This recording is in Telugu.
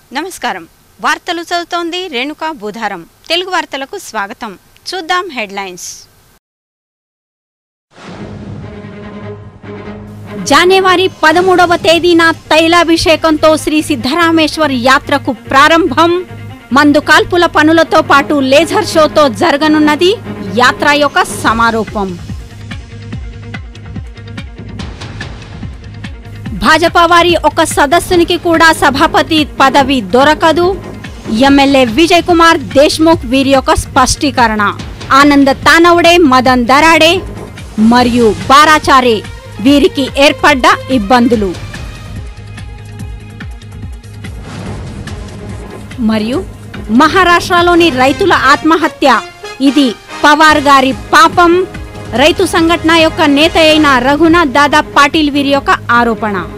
నమస్కారం వార్తలు చదువుతోంది రేణుకా బుధారం తెలుగు వార్తలకు స్వాగతం చూద్దాం హెడ్లైన్స్ జనవరి పదమూడవ తేదీన తైలాభిషేకంతో శ్రీ సిద్ధరామేశ్వర్ యాత్రకు ప్రారంభం మందు కాల్పుల పనులతో పాటు లేజర్ షోతో జరగనున్నది యాత్ర యొక్క సమారోపం భాజపా వారి ఒక సదస్సునికి కూడా సభాపతి పదవి దొరకదు ఎమ్మెల్యే విజయ్ కుమార్ దేశ్ముఖ్ వీరి యొక్క స్పష్టీకరణ ఆనంద్ తానవుడే మదన్ దరాడే మరియు బారాచారే వీరికి ఏర్పడ్డ ఇబ్బందులు మరియు మహారాష్ట్రలోని రైతుల ఆత్మహత్య ఇది పవార్ గారి పాపం రైతు సంఘటన యొక్క నేత అయిన రఘునాథ్ దాదా పాటిల్ వీరి యొక్క ఆరోపణ